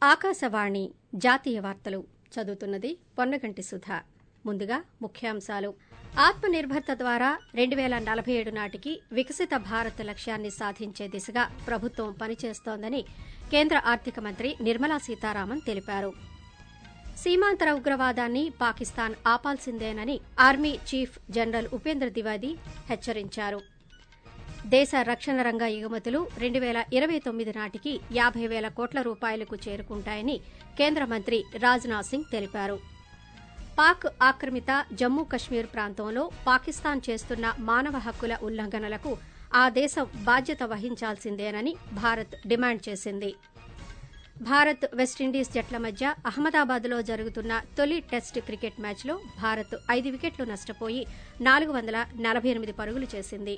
ఆకాశవాణి జాతీయ వార్తలు చదువుతున్నది పొన్నగంటి సుధ ముందుగా ముఖ్యాంశాలు ఆత్మనిర్భరత ద్వారా రెండు వేల నలభై ఏడు నాటికి వికసిత భారత్ లక్ష్యాన్ని సాధించే దిశగా ప్రభుత్వం పనిచేస్తోందని కేంద్ర ఆర్థిక మంత్రి నిర్మలా సీతారామన్ తెలిపారు సీమాంతర ఉగ్రవాదాన్ని పాకిస్తాన్ ఆపాల్సిందేనని army chief general Upendra Dwivedi హెచ్చరించారు దేశ రక్షణ రంగ ఎగుమతులు రెండు వేల ఇరవై తొమ్మిది నాటికి యాభై వేల కోట్ల రూపాయలకు చేరుకుంటాయని కేంద్ర మంత్రి రాజ్నాథ్ సింగ్ తెలిపారు పాక్ ఆక్రమిత జమ్మూ కశ్మీర్ ప్రాంతంలో పాకిస్తాన్ చేస్తున్న మానవ హక్కుల ఉల్లంఘనలకు ఆ దేశం బాధ్యత వహించాల్సిందేనని భారత్ డిమాండ్ చేసింది భారత్ వెస్టిండీస్ జట్ల మధ్య అహ్మదాబాద్లో జరుగుతున్న తొలి టెస్ట్ క్రికెట్ మ్యాచ్లో భారత్ ఐదు వికెట్లు నష్టపోయి నాలుగు వందల నలభై ఎనిమిది పరుగులు చేసింది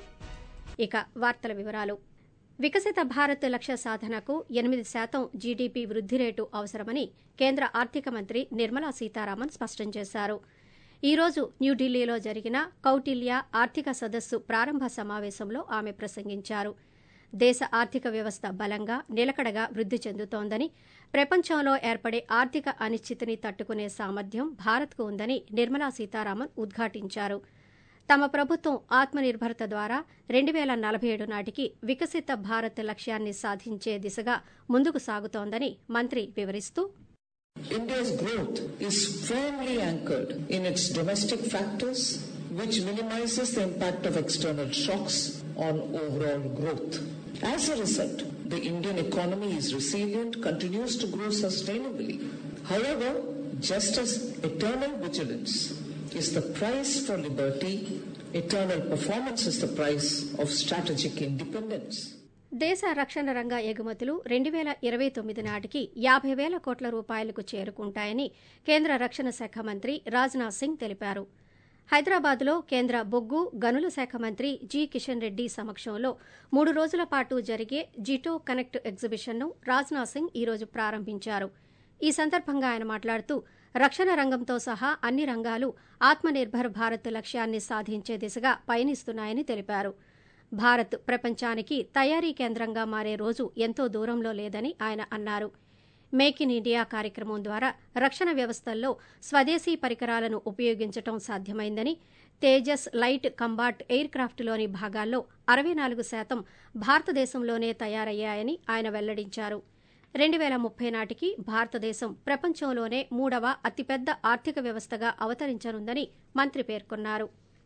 ఇక వార్తల వివరాలు వికసిత భారత్ లక్ష్య సాధనకు ఎనిమిది శాతం జీడీపీ వృద్ది రేటు అవసరమని కేంద్ర ఆర్థిక మంత్రి నిర్మలా సీతారామన్ స్పష్టం చేశారు ఈ రోజు న్యూఢిల్లీలో జరిగిన కౌటిల్య ఆర్థిక సదస్సు ప్రారంభ సమావేశంలో ఆమె ప్రసంగించారు దేశ ఆర్థిక వ్యవస్థ బలంగా నిలకడగా వృద్ది చెందుతోందని ప్రపంచంలో ఏర్పడే ఆర్థిక అనిశ్చితిని తట్టుకునే సామర్థ్యం భారత్కు ఉందని నిర్మలా సీతారామన్ ఉద్ఘాటించారు తమ ప్రభుత్వం ఆత్మనిర్భరత ద్వారా రెండు వేల నలభై ఏడు నాటికి వికసిత భారత్ లక్ష్యాన్ని సాధించే దిశగా ముందుకు సాగుతోందని మంత్రి వివరిస్తూ India's growth is firmly anchored in its domestic factors, which minimizes the impact of external shocks on overall growth. As a result, the Indian economy is resilient, continues to grow sustainably. However, just as eternal vigilance is the price for liberty, eternal performance is the price of strategic independence. దేశ రక్షణ రంగ ఎగుమతులు రెండు వేల ఇరవై తొమ్మిది నాటికి యాభై వేల కోట్ల రూపాయలకు చేరుకుంటాయని కేంద్ర రక్షణ శాఖ మంత్రి రాజ్నాథ్ సింగ్ తెలిపారు హైదరాబాద్లో కేంద్ర బొగ్గు గనుల శాఖ మంత్రి జి కిషన్ రెడ్డి సమక్షంలో మూడు రోజుల పాటు జరిగే జిటో కనెక్ట్ ఎగ్జిబిషన్ను రాజ్నాథ్ సింగ్ ఈ రోజు ప్రారంభించారు ఈ సందర్భంగా ఆయన మాట్లాడుతూ రక్షణ రంగంతో సహా అన్ని రంగాలు ఆత్మనిర్భర్ భారత్ లక్ష్యాన్ని సాధించే దిశగా పయనిస్తున్నాయని తెలిపారు భారత్ ప్రపంచానికి తయారీ కేంద్రంగా మారే రోజు ఎంతో దూరంలో లేదని ఆయన అన్నారు మేక్ ఇన్ ఇండియా కార్యక్రమం ద్వారా రక్షణ వ్యవస్థల్లో స్వదేశీ పరికరాలను ఉపయోగించడం సాధ్యమైందని తేజస్ లైట్ కంబాట్ ఎయిర్ క్రాఫ్ట్లోని భాగాల్లో అరవై నాలుగు శాతం భారతదేశంలోనే తయారయ్యాయని ఆయన వెల్లడించారు రెండు వేల ముప్పై నాటికి భారతదేశం ప్రపంచంలోనే మూడవ అతిపెద్ద ఆర్థిక వ్యవస్థగా అవతరించనుందని మంత్రి పేర్కొన్నారు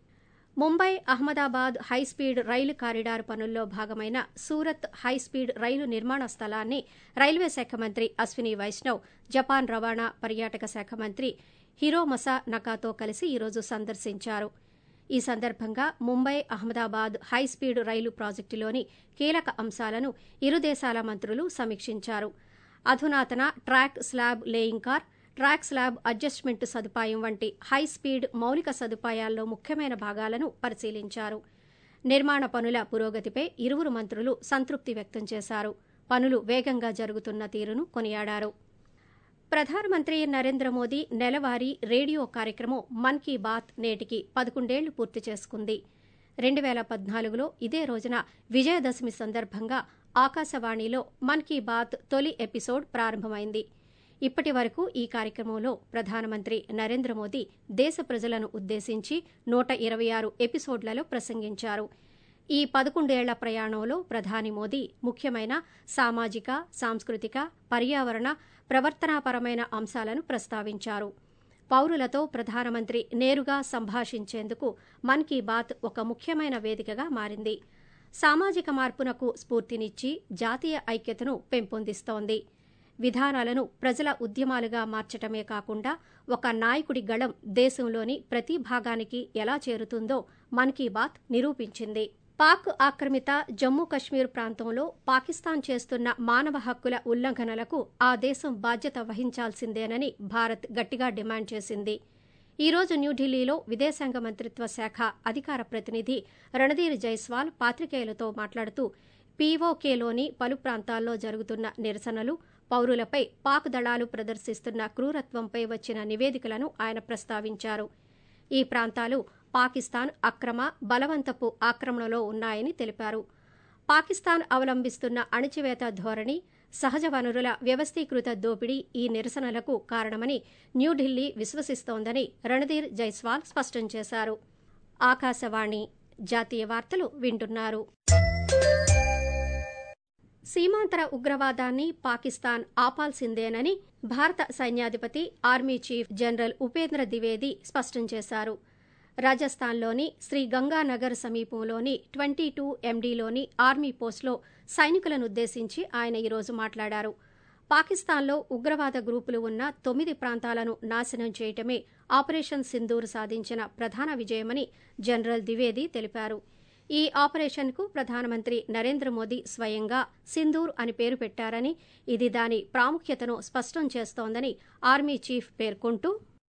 ముంబై అహ్మదాబాద్ హైస్పీడ్ రైలు కారిడార్ పనుల్లో భాగమైన సూరత్ హైస్పీడ్ రైలు నిర్మాణ స్థలాన్ని రైల్వే శాఖ మంత్రి అశ్విని వైష్ణవ్ జపాన్ రవాణా పర్యాటక శాఖ మంత్రి హిరోమసా నకాతో కలిసి ఈరోజు సందర్శించారు ఈ సందర్భంగా ముంబై అహ్మదాబాద్ హైస్పీడ్ రైలు ప్రాజెక్టులోని కీలక అంశాలను ఇరు దేశాల మంత్రులు సమీక్షించారు అధునాతన track slab laying car track slab adjustment సదుపాయం వంటి హై స్పీడ్ మౌలిక సదుపాయాల్లో ముఖ్యమైన భాగాలను పరిశీలించారు నిర్మాణ పనుల పురోగతిపై ఇరువురు మంత్రులు సంతృప్తి వ్యక్తం చేశారు పనులు వేగంగా జరుగుతున్న తీరును కొనియాడారు ప్రధానమంత్రి నరేంద్ర మోదీ నెలవారీ రేడియో కార్యక్రమం మన్ కీ బాత్ నేటికి పదకొండేళ్లు పూర్తి చేసుకుంది రెండు వేల పద్నాలుగులో ఇదే రోజున విజయదశమి సందర్భంగా ఆకాశవాణిలో మన్ కీ బాత్ తొలి ఎపిసోడ్ ప్రారంభమైంది ఇప్పటి వరకు ఈ కార్యక్రమంలో ప్రధానమంత్రి నరేంద్ర మోదీ దేశ ప్రజలను ఉద్దేశించి నూట ఇరవై ఆరు ఎపిసోడ్లలో ప్రసంగించారు ఈ పదకొండేళ్ల ప్రయాణంలో ప్రధాని మోదీ ముఖ్యమైన సామాజిక సాంస్కృతిక పర్యావరణ ప్రవర్తనాపరమైన అంశాలను ప్రస్తావించారు పౌరులతో ప్రధానమంత్రి నేరుగా సంభాషించేందుకు మన్ కీ బాత్ ఒక ముఖ్యమైన వేదికగా మారింది సామాజిక మార్పునకు స్ఫూర్తినిచ్చి జాతీయ ఐక్యతను పెంపొందిస్తోంది విధానాలను ప్రజల ఉద్యమాలుగా మార్చటమే కాకుండా ఒక నాయకుడి గళం దేశంలోని ప్రతి భాగానికి ఎలా చేరుతుందో మన్ కీ బాత్ నిరూపించింది పాక్ ఆక్రమిత జమ్మూ కశ్మీర్ ప్రాంతంలో పాకిస్తాన్ చేస్తున్న మానవ హక్కుల ఉల్లంఘనలకు ఆ దేశం బాధ్యత వహించాల్సిందేనని భారత్ గట్టిగా డిమాండ్ చేసింది ఈ రోజు న్యూఢిల్లీలో విదేశాంగ మంత్రిత్వ శాఖ అధికార ప్రతినిధి రణధీర్ జైస్వాల్ పాత్రికేయులతో మాట్లాడుతూ పీఓకేలోని పలు ప్రాంతాల్లో జరుగుతున్న నిరసనలు పౌరులపై పాక్ దళాలు ప్రదర్శిస్తున్న క్రూరత్వంపై వచ్చిన నివేదికలను ఆయన ప్రస్తావించారు ఈ ప్రాంతాలు పాకిస్తాన్ అక్రమ బలవంతపు ఆక్రమణలో ఉన్నాయని తెలిపారు పాకిస్తాన్ అవలంబిస్తున్న అణచివేత ధోరణి సహజ వనరుల వ్యవస్థీకృత దోపిడీ ఈ నిరసనలకు కారణమని న్యూఢిల్లీ విశ్వసిస్తోందని రణధీర్ జైస్వాల్ స్పష్టం చేశారు ఆకాశవాణి జాతీయ వార్తలు వింటున్నారు సీమాంతర ఉగ్రవాదాన్ని పాకిస్తాన్ ఆపాల్సిందేనని భారత సైన్యాధిపతి army chief general Upendra Dwivedi స్పష్టం చేశారు రాజస్థాన్లోని శ్రీ గంగానగర్ సమీపంలోని ట్వంటీ టూ ఎండీలోని ఆర్మీ పోస్టులో సైనికులనుద్దేశించి ఆయన ఈరోజు మాట్లాడారు పాకిస్తాన్లో ఉగ్రవాద గ్రూపులు ఉన్న తొమ్మిది ప్రాంతాలను నాశనం చేయటమే ఆపరేషన్ సింధూర్ సాధించిన ప్రధాన విజయమని జనరల్ ద్వివేది తెలిపారు ఈ ఆపరేషన్కు ప్రధానమంత్రి నరేంద్ర మోదీ స్వయంగా సింధూర్ అని పేరు పెట్టారని ఇది దాని ప్రాముఖ్యతను స్పష్టం చేస్తోందని ఆర్మీ చీఫ్ పేర్కొంటూ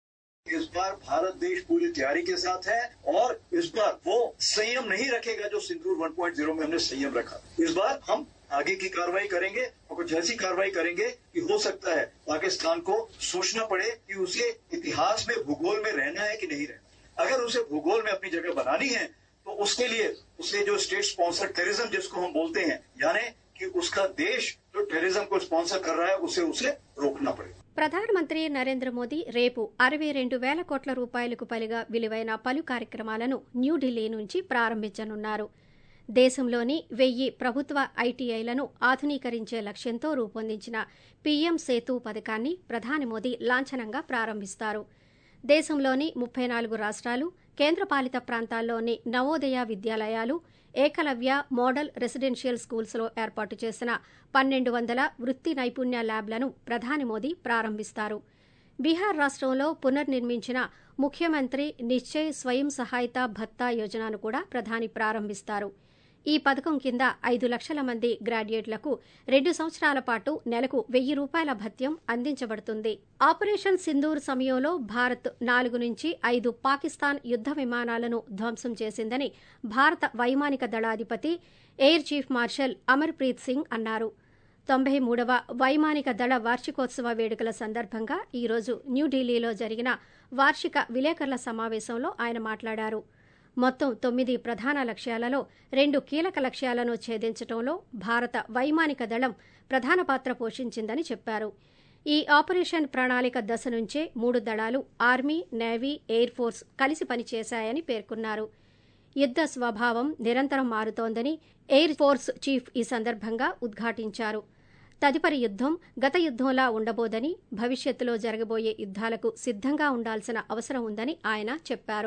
इस बार भारत देश पूरी तैयारी के साथ है और इस बार वो संयम नहीं रखेगा जो सिंदूर 1.0 में हमने संयम रखा इस बार हम आगे की कार्रवाई करेंगे और कुछ ऐसी कार्रवाई करेंगे कि हो सकता है पाकिस्तान को सोचना पड़े कि उसे इतिहास में भूगोल में रहना है कि नहीं रहना अगर उसे भूगोल में अपनी जगह बनानी है तो उसके लिए उसे जो स्टेट स्पॉन्सर टेररिज्म जिसको हम बोलते हैं यानी कि उसका देश जो टेररिज्म को स्पॉन्सर कर रहा है उसे उसे रोकना पड़ेगा ప్రధానమంత్రి నరేంద్ర మోదీ రేపు అరవై రెండు వేల కోట్ల రూపాయలకు పైగా విలువైన పలు కార్యక్రమాలను న్యూఢిల్లీ నుంచి ప్రారంభించనున్నారు దేశంలోని వెయ్యి ప్రభుత్వ ఐటీఐలను ఆధునీకరించే లక్ష్యంతో రూపొందించిన పీఎం సేతు పథకాన్ని ప్రధాని మోదీ లాంఛనంగా ప్రారంభిస్తారు దేశంలోని ముప్పై నాలుగు రాష్ట్రాలు కేంద్రపాలిత ప్రాంతాల్లోని నవోదయ విద్యాలయాలు ఏకలవ్య మోడల్ రెసిడెన్షియల్ స్కూల్స్లో ఏర్పాటు చేసిన పన్నెండు వందల వృత్తి నైపుణ్య ల్యాబ్లను ప్రధాని మోదీ ప్రారంభిస్తారు బీహార్ రాష్ట్రంలో పునర్నిర్మించిన ముఖ్యమంత్రి నిశ్చయ్ స్వయం సహాయత భత్తా యోజనను కూడా ప్రధాని ప్రారంభిస్తారు ఈ పథకం కింద ఐదు లక్షల మంది గ్రాడ్యుయేట్లకు రెండు సంవత్సరాల పాటు నెలకు వెయ్యి రూపాయల భత్యం అందించబడుతుంది ఆపరేషన్ సింధూర్ సమయంలో భారత్ నాలుగు నుంచి ఐదు పాకిస్తాన్ యుద్ద విమానాలను ధ్వంసం చేసిందని భారత వైమానిక దళాధిపతి air chief marshal Amarpreet Singh అన్నారు తొంభై మూడవ వైమానిక దళ వార్షికోత్సవ వేడుకల సందర్భంగా ఈరోజు న్యూఢిల్లీలో జరిగిన వార్షిక విలేకరుల సమావేశంలో ఆయన మాట్లాడారు మొత్తం తొమ్మిది ప్రధాన లక్ష్యాలలో రెండు కీలక లక్ష్యాలను ఛేదించడంలో భారత వైమానిక దళం ప్రధాన పాత్ర పోషించిందని చెప్పారు ఈ ఆపరేషన్ ప్రణాళిక దశ నుంచే మూడు దళాలు ఆర్మీ నేవీ ఎయిర్ ఫోర్స్ కలిసి పనిచేశాయని పేర్కొన్నారు యుద్ద స్వభావం నిరంతరం మారుతోందని ఎయిర్ ఫోర్స్ చీఫ్ ఈ సందర్భంగా ఉద్ఘాటించారు తదుపరి యుద్దం గత యుద్దంలా ఉండబోదని భవిష్యత్తులో జరగబోయే యుద్దాలకు సిద్దంగా ఉండాల్సిన అవసరం ఉందని ఆయన చెప్పారు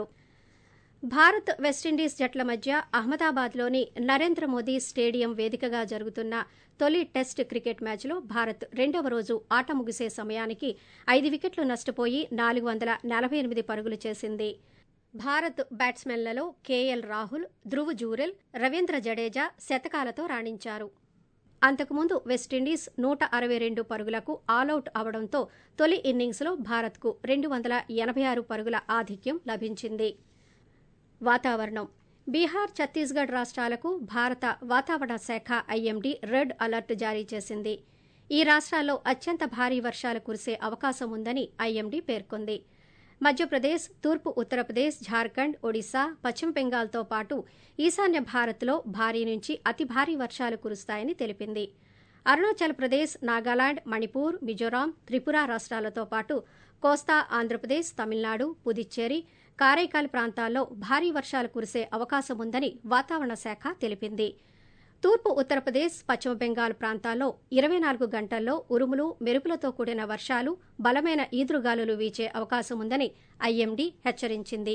భారత్ వెస్టిండీస్ జట్ల మధ్య అహ్మదాబాద్లోని నరేంద్ర మోదీ స్టేడియం వేదికగా జరుగుతున్న తొలి టెస్ట్ క్రికెట్ మ్యాచ్లో భారత్ రెండవ రోజు ఆట ముగిసే సమయానికి ఐదు వికెట్లు నష్టపోయి నాలుగు వందల నలభై ఎనిమిది పరుగులు చేసింది భారత్ బ్యాట్స్మెన్లలో కేఎల్ రాహుల్ ధృవ్ జూరెల్ రవీంద్ర జడేజా శతకాలతో రాణించారు అంతకుముందు వెస్టిండీస్ నూట అరవై రెండు పరుగులకు ఆలౌట్ అవడంతో తొలి ఇన్నింగ్స్లో భారత్కు రెండు వందల ఎనభై ఆరు పరుగుల ఆధిక్యం లభించింది వాతావరణం బీహార్ ఛత్తీస్గఢ్ రాష్ట్రాలకు భారత వాతావరణ శాఖ ఐఎండీ రెడ్ అలర్ట్ జారీ చేసింది ఈ రాష్ట్రాల్లో అత్యంత భారీ వర్షాలు కురిసే అవకాశం ఉందని ఐఎండీ పేర్కొంది మధ్యప్రదేశ్ తూర్పు ఉత్తరప్రదేశ్ ఝార్ఖండ్ ఒడిశా పశ్చిమ బెంగాల్తో పాటు ఈశాన్య భారత్లో భారీ నుంచి అతి భారీ వర్షాలు కురుస్తాయని తెలిపింది అరుణాచల్ ప్రదేశ్ నాగాలాండ్ మణిపూర్ మిజోరాం త్రిపుర రాష్ట్రాలతో పాటు కోస్తా ఆంధ్రప్రదేశ్ తమిళనాడు పుదుచ్చేరి కారైకాల్ ప్రాంతాల్లో భారీ వర్షాలు కురిసే అవకాశం ఉందని వాతావరణ శాఖ తెలిపింది తూర్పు ఉత్తరప్రదేశ్ పశ్చిమ బెంగాల్ ప్రాంతాల్లో ఇరవై నాలుగు గంటల్లో ఉరుములు మెరుపులతో కూడిన వర్షాలు బలమైన ఈదురుగాలులు వీచే అవకాశం ఉందని ఐఎండీ హెచ్చరించింది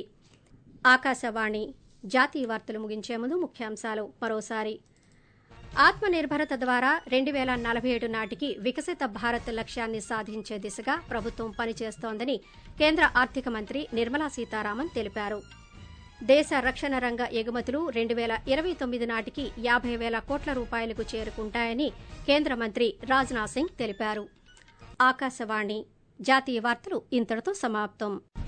ఆకాశవాణి జాతీయ వార్తలు ముగించే ముందు ముఖ్యాంశాలు మరోసారి ఆత్మనిర్భరత ద్వారా రెండు వేల నలభై ఏడు నాటికి వికసిత భారత్ లక్ష్యాన్ని సాధించే దిశగా ప్రభుత్వం పనిచేస్తోందని కేంద్ర ఆర్థిక మంత్రి నిర్మలా సీతారామన్ తెలిపారు దేశ రక్షణ రంగ ఎగుమతులు రెండు వేల ఇరవై తొమ్మిది నాటికి యాభై వేల కోట్ల రూపాయలకు చేరుకుంటాయని కేంద్ర మంత్రి రాజ్నాథ్ సింగ్ తెలిపారు ఆకాశవాణి జాతీయ వార్తలు ఇంతటితో సమాప్తం